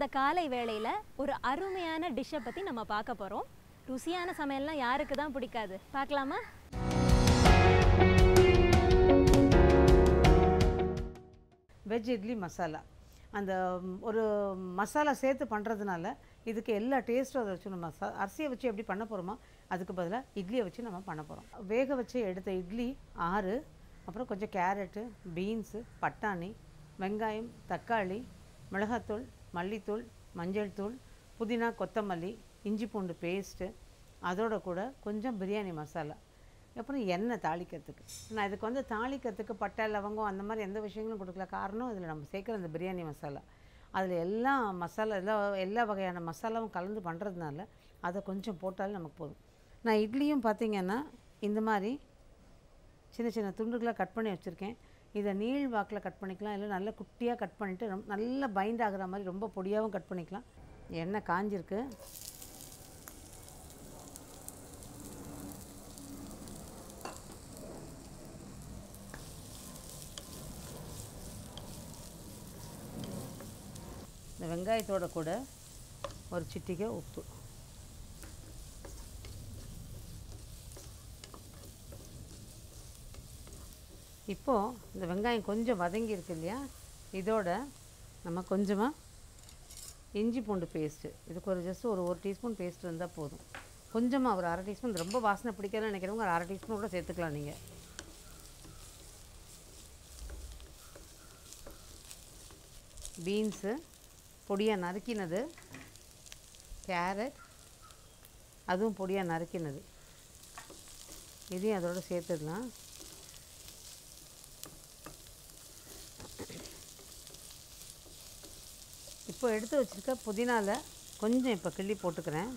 இந்த காலை வேளையில் ஒரு அருமையான டிஷ்ஷை பற்றி நம்ம பார்க்க போகிறோம் ருசியான சமையல்லாம் யாருக்கு தான் பிடிக்காது பார்க்கலாமா வெஜ் இட்லி மசாலா அந்த ம், ஒரு மசாலா சேர்த்து பண்ணுறதுனால இதுக்கு எல்லா டேஸ்ட்டும் அதை வச்சு நம்ம மசா அரிசியை வச்சு எப்படி பண்ண போகிறோமோ அதுக்கு பதிலாக இட்லியை வச்சு நம்ம பண்ண போகிறோம் வேக வச்சு எடுத்த இட்லி ஆறு அப்புறம் கொஞ்சம் கேரட்டு பீன்ஸு பட்டாணி வெங்காயம் தக்காளி மிளகாத்தூள் மல்லித்தூள் மஞ்சள் தூள் புதினா கொத்தமல்லி இஞ்சி பூண்டு பேஸ்ட்டு அதோட கூட கொஞ்சம் பிரியாணி மசாலா அப்புறம் எண்ணெய் தாளிக்கிறதுக்கு நான் இதுக்கு வந்து தாளிக்கிறதுக்கு பட்டை லவங்கம் அந்த மாதிரி எந்த விஷயங்களும் கொடுக்கல காரணம் இதில் நம்ம சேர்க்குற அந்த பிரியாணி மசாலா அதில் எல்லா மசாலா எல்லா எல்லா வகையான மசாலாவும் கலந்து பண்ணுறதுனால அதை கொஞ்சம் போட்டாலும் நமக்கு போதும் நான் இட்லியும் பார்த்தீங்கன்னா இந்த மாதிரி சின்ன சின்ன துண்டுகளாக கட் பண்ணி வச்சுருக்கேன் இதை நீள் வாக்கில் கட் பண்ணிக்கலாம் இல்லை நல்லா குட்டியாக கட் பண்ணிவிட்டு ரொம்ப நல்லா பைண்ட் ஆகுற மாதிரி ரொம்ப பொடியாகவும் கட் பண்ணிக்கலாம் எண்ணெய் காஞ்சிருக்கு இந்த வெங்காயத்தோட கூட ஒரு சிட்டிகை உப்பு இப்போது இந்த வெங்காயம் கொஞ்சம் வதங்கி இருக்கு இல்லையா இதோட நம்ம கொஞ்சமாக இஞ்சி பூண்டு பேஸ்ட்டு இதுக்கு ஒரு ஜஸ்ட் ஒரு ஒரு டீஸ்பூன் பேஸ்ட் இருந்தால் போதும் கொஞ்சமாக ஒரு அரை டீஸ்பூன் ரொம்ப வாசனை பிடிக்கலன்னு நினைக்கிறவங்க ஒரு அரை டீஸ்பூன் கூட சேர்த்துக்கலாம் நீங்கள் பீன்ஸு பொடியாக நறுக்கினது கேரட் அதுவும் பொடியாக நறுக்கினது இதையும் அதோட சேர்த்துடலாம் இப்போ எடுத்து வச்சுருக்க புதினால கொஞ்சம் இப்போ கிள்ளி போட்டுக்கிறேன்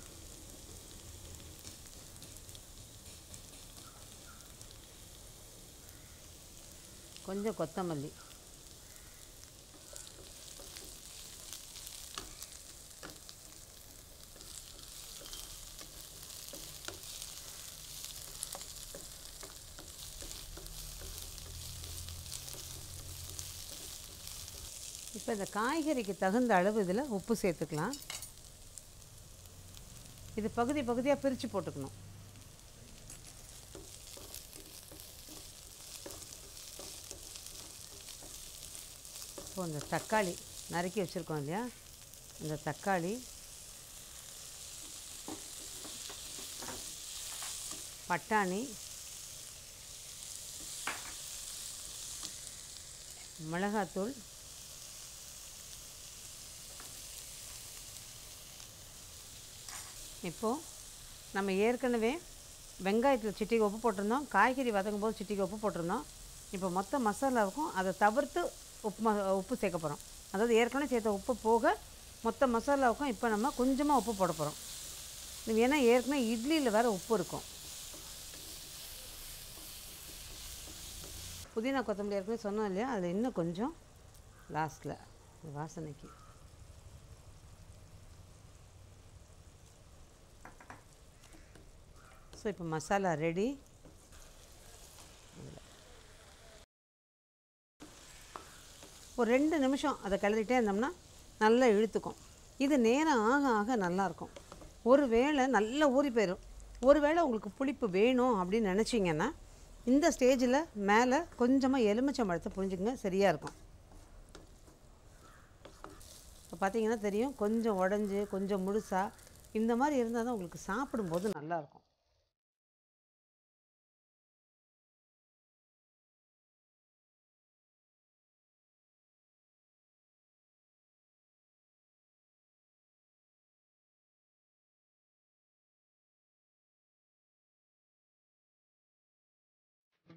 கொஞ்சம் கொத்தமல்லி இப்போ இந்த காய்கறிக்கு தகுந்த அளவு இதில் உப்பு சேர்த்துக்கலாம் இது பகுதி பகுதியாக பிரித்து போட்டுக்கணும் இப்போ இந்த தக்காளி நறுக்கி வச்சுருக்கோம் இல்லையா இந்த தக்காளி பட்டாணி மிளகாத்தூள் இப்போது நம்ம ஏற்கனவே வெங்காயத்தில் சிட்டிக்கு உப்பு போட்டிருந்தோம் காய்கறி வதங்கும் போது சிட்டிக்கு உப்பு போட்டிருந்தோம் இப்போ மொத்த மசாலாவுக்கும் அதை தவிர்த்து உப்பு ம உப்பு சேர்க்க போகிறோம் அதாவது ஏற்கனவே சேர்த்த உப்பு போக மொத்த மசாலாவுக்கும் இப்போ நம்ம கொஞ்சமாக உப்பு போட போகிறோம் இது ஏன்னா ஏற்கனவே இட்லியில் வேறு உப்பு இருக்கும் புதினா கொத்தமல்லி ஏற்கனவே சொன்னோம் இல்லையா அதில் இன்னும் கொஞ்சம் லாஸ்ட்டில் வாசனைக்கு ஸோ இப்போ மசாலா ரெடி ஒரு ரெண்டு நிமிஷம் அதை கிளறிட்டே இருந்தோம்னா நல்லா இழுத்துக்கும் இது நேரம் ஆக ஆக நல்லாயிருக்கும் ஒரு வேளை நல்லா ஊறி போயிடும் ஒரு வேளை உங்களுக்கு புளிப்பு வேணும் அப்படின்னு நினச்சிங்கன்னா இந்த ஸ்டேஜில் மேலே கொஞ்சமாக எலுமிச்சம்பழத்தை புழிஞ்சுக்கங்க சரியாக இருக்கும் இப்போ பார்த்தீங்கன்னா தெரியும் கொஞ்சம் உடஞ்சி கொஞ்சம் முழுசாக இந்த மாதிரி இருந்தால் தான் உங்களுக்கு சாப்பிடும்போது நல்லாயிருக்கும்